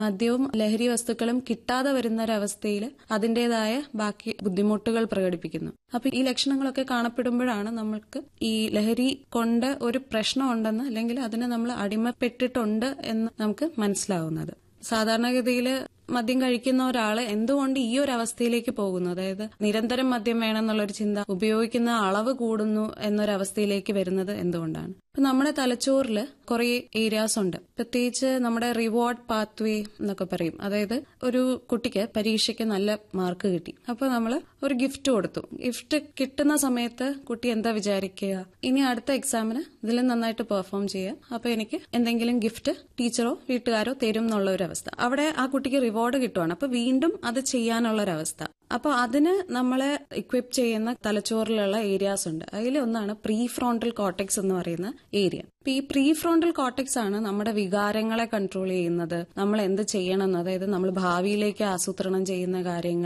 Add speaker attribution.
Speaker 1: മദ്യവും ലഹരി വസ്തുക്കളും കിട്ടാതെ വരുന്ന ഒരവസ്ഥയിൽ അതിന്റേതായ ബാക്കി ബുദ്ധിമുട്ടുകൾ പ്രകടിപ്പിക്കുന്നു അപ്പൊ ഈ ലക്ഷണങ്ങളൊക്കെ കാണപ്പെടുമ്പോഴാണ് നമ്മൾക്ക് ഈ ലഹരി കൊണ്ട് ഒരു പ്രശ്നമുണ്ടെന്ന് അല്ലെങ്കിൽ അതിന് നമ്മൾ അടിമപ്പെട്ടിട്ടുണ്ട് എന്ന് നമുക്ക് മനസ്സിലാവുന്നത് സാധാരണഗതിയിൽ മദ്യം കഴിക്കുന്ന ഒരാള് എന്തുകൊണ്ട് ഈ ഒരു അവസ്ഥയിലേക്ക് പോകുന്നു അതായത് നിരന്തരം മദ്യം വേണമെന്നുള്ളൊരു ചിന്ത ഉപയോഗിക്കുന്ന അളവ് കൂടുന്നു എന്നൊരവസ്ഥയിലേക്ക് വരുന്നത് എന്തുകൊണ്ടാണ് ഇപ്പൊ നമ്മുടെ തലച്ചോറിൽ കുറെ ഏരിയാസ് ഉണ്ട് പ്രത്യേകിച്ച് നമ്മുടെ റിവാർഡ് പാത്വേ എന്നൊക്കെ പറയും അതായത് ഒരു കുട്ടിക്ക് പരീക്ഷയ്ക്ക് നല്ല മാർക്ക് കിട്ടി അപ്പൊ നമ്മൾ ഒരു ഗിഫ്റ്റ് കൊടുത്തു ഗിഫ്റ്റ് കിട്ടുന്ന സമയത്ത് കുട്ടി എന്താ വിചാരിക്കുക ഇനി അടുത്ത എക്സാമിന് ഇതിലും നന്നായിട്ട് പെർഫോം ചെയ്യാം അപ്പൊ എനിക്ക് എന്തെങ്കിലും ഗിഫ്റ്റ് ടീച്ചറോ വീട്ടുകാരോ തരും എന്നുള്ള ഒരു അവസ്ഥ അവിടെ ആ കുട്ടിക്ക് റിവാർഡ് കിട്ടുവാണ് അപ്പൊ വീണ്ടും അത് ചെയ്യാനുള്ള ഒരു അവസ്ഥ അപ്പൊ അതിന് നമ്മളെ ഇക്വിപ്പ് ചെയ്യുന്ന തലച്ചോറിലുള്ള ഏരിയാസ് ഉണ്ട് അതിൽ ഒന്നാണ് പ്രീ ഫ്രോണ്ടൽ കോട്ടക്സ് എന്ന് പറയുന്ന ഏരിയ അപ്പൊ ഈ പ്രീ ഫ്രോണ്ടൽ കോട്ടക്സ് ആണ് നമ്മുടെ വികാരങ്ങളെ കൺട്രോൾ ചെയ്യുന്നത് നമ്മൾ എന്ത് ചെയ്യണം എന്ന് അതായത് നമ്മൾ ഭാവിയിലേക്ക് ആസൂത്രണം ചെയ്യുന്ന കാര്യങ്ങൾ